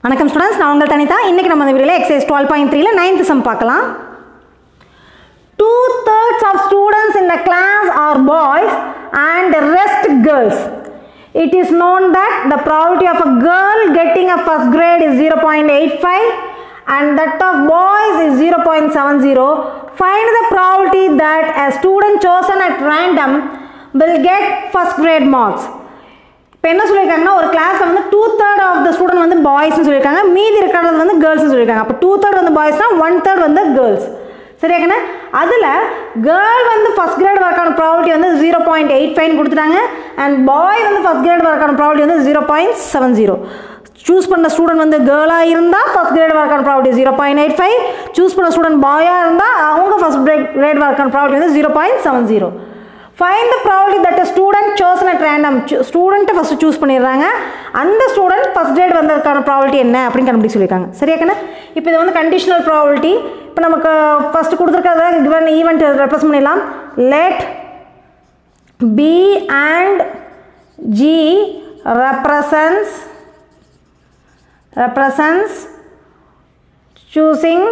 வணக்கம் ஸ்டூடெண்ட்ஸ் நான் உங்கள் தனிதா இன்றைக்கி நம்ம இந்த வீடியோவில் எக்ஸைஸ் டுவெல் பாயிண்ட் த்ரீல நைன்த் சம் பார்க்கலாம் two thirds of students in the class are boys and rest girls it is known that the property of a girl getting a first grade is zero point eight five and that of boys is 0.70 find the probability that a student chosen at random will get first grade marks இப்போ என்ன சொல்லியிருக்காங்கன்னா ஒரு கிளாஸில் வந்து two third of the student வந்து பாய்ஸ்னு சொல்லியிருக்காங்க மீதி இருக்கிறது வந்து கேர்ள்ஸ்னு சொல்லியிருக்காங்க அப்போ டூ தேர்ட் வந்து பாய்ஸ்னா ஒன் தேர்ட் வந்து கேர்ள்ஸ் சரியாக்கண்ணே அதில் கேர்ள் வந்து ஃபஸ்ட் கிரேட் வரக்கான ப்ராபர்ட்டி வந்து ஜீரோ பாயிண்ட் எயிட் ஃபைவ் கொடுத்துட்டாங்க அண்ட் பாய் வந்து ஃபஸ்ட் கிரேட் வரக்கான ப்ராபர்ட்டி வந்து zero point seven zero choose பண்ண ஸ்டூடெண்ட் வந்து கேர்ளாக இருந்தால் ஃபஸ்ட் கிரேட் வரக்கான property zero point eight five choose பண்ண ஸ்டூடெண்ட் பாயாக இருந்தால் அவங்க ஃபஸ்ட் கிரேட் வரக்கான ப்ராபர்ட்டி வந்து zero point seven zero fine the property that student chosen at random ஸ்டூடெண்ட்டை ஃபஸ்ட்டு சூஸ் பண்ணிடுறாங்க அந்த ஸ்டூடெண்ட் ஃபஸ்ட் கிரேட் வந்ததுக்கான ப்ராபர்ட்டி என்ன அப்படின்னு கண்டுபிடிச்சு சொல்லியிருக்காங்க சரியாக்கண்ணே இப்போ இது வந்து கண்டிஷனல் ப்ராபர்ட்டி இப்போ நமக்கு ஃபஸ்ட்டு கொடுத்துருக்கிறத கிவன் ஈவெண்ட் ரெப்ரஸ் பண்ணிடலாம் let B and G represents represents choosing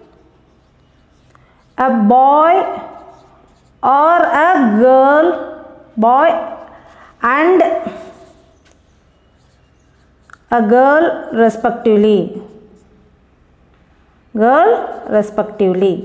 a boy or a girl boy and a girl respectively girl respectively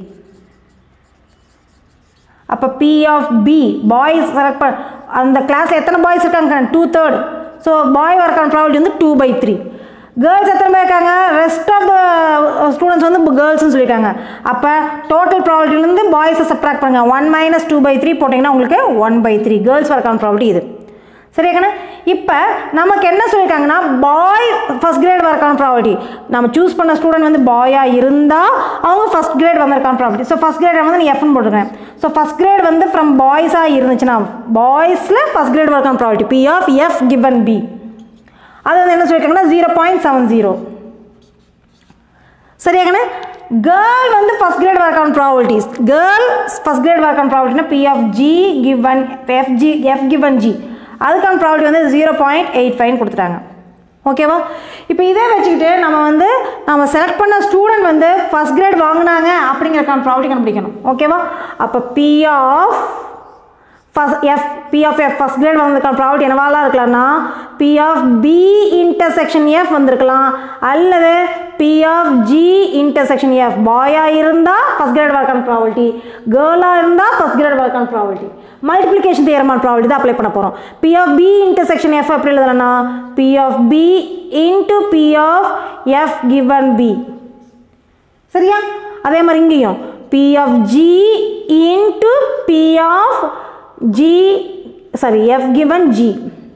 அப்போ P of B boys select பண்ண அந்த கிளாஸில் எத்தனை பாய்ஸ் இருக்காங்க டூ தேர்ட் ஸோ பாய் வரக்கான property வந்து டூ பை த்ரீ கேர்ள்ஸ் எத்தனை பேர் இருக்காங்க ரெஸ்ட் ஆஃப் த ஸ்டூடெண்ட்ஸ் வந்து கேர்ள்ஸ்னு சொல்லியிருக்காங்க அப்போ டோட்டல் ப்ராபர்ட்டிலேருந்து பாய்ஸை சப்ராக்ட் பண்ணுங்க one minus two by three போட்டிங்கன்னா உங்களுக்கு ஒன் பை த்ரீ கேர்ள்ஸ் வரக்கான ப்ராபர்ட்டி இது சரியாக்கண்ணே இப்போ நமக்கு என்ன சொல்லியிருக்காங்கன்னா பாய் ஃபஸ்ட் கிரேட் வரக்கான ப்ராபர்ட்டி நம்ம சூஸ் பண்ண ஸ்டூடெண்ட் வந்து பாயாக இருந்தால் அவங்க ஃபஸ்ட் கிரேட் வந்திருக்கான ப்ராபர்ட்டி ஸோ ஃபஸ்ட் கிரேட் வந்து நீ எஃப்னு போட்டுருக்கேன் ஸோ ஃபஸ்ட் கிரேட் வந்து ஃப்ரம் பாய்ஸாக இருந்துச்சுன்னா பாய்ஸில் ஃபஸ்ட் கிரேட் வரக்கான property P of F given B அது வந்து என்ன சொல்லியிருக்காங்கன்னா ஜீரோ பாயிண்ட் செவன் ஜீரோ சரியாங்கண்ணே கேர்ள் வந்து ஃபஸ்ட் கிரேட் வரக்கான ப்ராபர்ட்டிஸ் கேர்ள் ஃபஸ்ட் கிரேட் வரக்கான ப்ராபர்ட்டினா P of G given F G F given G அதுக்கான ப்ராபர்ட்டி வந்து ஜீரோ பாயிண்ட் எயிட் ஃபைவ்னு கொடுத்துட்டாங்க ஓகேவா இப்போ இதே வச்சுக்கிட்டு நம்ம வந்து நம்ம செலக்ட் பண்ண ஸ்டூடெண்ட் வந்து ஃபஸ்ட் கிரேட் வாங்கினாங்க அப்படிங்கிறக்கான ப்ராபர்ட்டி கண்டுபிடிக்கணும் ஓகேவா அப்போ P of first F P of F first grade வந்ததுக்கான ப்ராபர்ட்டி என்னவாலாம் இருக்கலாம்னா P of B intersection F வந்திருக்கலாம் அல்லது P of G intersection F பாயாக இருந்தால் ஃபஸ்ட் கிரேட் வரக்கான ப்ராபர்ட்டி கேர்ளாக இருந்தால் ஃபஸ்ட் கிரேட் வரக்கான ப்ராபர்ட்டி மல்டிப்ளிகேஷன் தியரமான ப்ராபர்ட்டி தான் அப்ளை பண்ண போகிறோம் P of B intersection F எப்படி எழுதலாம்னா P of B into P of F given B சரியா அதே மாதிரி இங்கேயும் P of G into P of G sorry F given G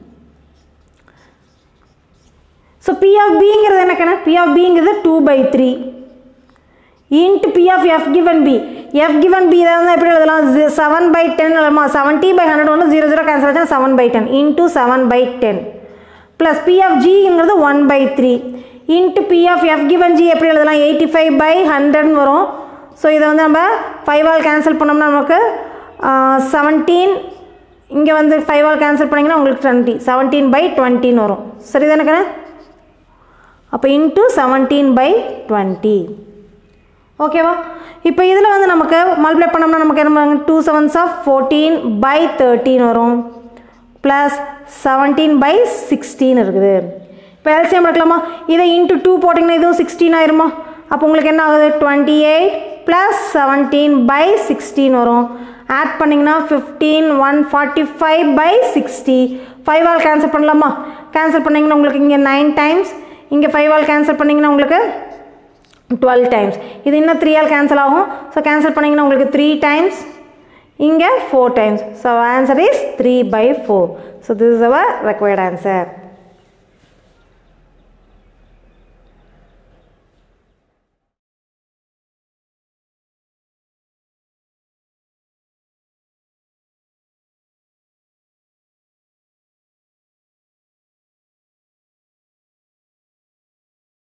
so P of பிங்கிறது என்ன கணக்கு பி ஆஃப் பிங்கிறது two by three into P of F given B F given B இதை வந்து எப்படி எழுதலாம் செவன் பை டென் எழுதலாமா seventy by hundred ஒன்று ஜீரோ ஜீரோ கேன்சல் ஆச்சுன்னா seven by ten into seven by ten plus P of ஜிங்கிறது one by three into P of F given G எப்படி எழுதலாம் எயிட்டி ஃபைவ் பை ஹண்ட்ரட்னு வரும் so இதை வந்து நம்ம ஃபைவ் ஆல் கேன்சல் பண்ணோம்னா நமக்கு செவன்டீன் இங்கே வந்து ஃபைவ் ஆல் கேன்சல் பண்ணிங்கன்னா உங்களுக்கு டுவெண்ட்டி செவன்டீன் பை டுவெண்ட்டின்னு வரும் சரி தானே அப்போ இன்ட்டு செவன்டீன் பை டுவெண்ட்டி ஓகேவா இப்போ இதில் வந்து நமக்கு மல்டிப்ளை பண்ணோம்னா நமக்கு என்ன two sevens of fourteen by thirteen வரும் ப்ளஸ் செவன்டீன் பை சிக்ஸ்டீன் இருக்குது இப்போ எல்சிஎம் எடுக்கலாமா இதை இன்ட்டு டூ போட்டிங்கன்னா இதுவும் சிக்ஸ்டீன் ஆயிருமா அப்போ உங்களுக்கு என்ன ஆகுது twenty eight plus seventeen by sixteen வரும் ஆட் பண்ணிங்கன்னா fifteen one forty five by sixty five all cancel பண்ணலாமா கேன்சல் பண்ணிங்கன்னா உங்களுக்கு இங்கே நைன் டைம்ஸ் இங்கே ஃபைவ் ஆல் கேன்சல் பண்ணிங்கன்னா உங்களுக்கு டுவெல் டைம்ஸ் இது இன்னும் த்ரீ ஆல் கேன்சல் ஆகும் ஸோ கேன்சல் பண்ணிங்கன்னா உங்களுக்கு த்ரீ டைம்ஸ் இங்கே four times so answer is three by four so this is our required answer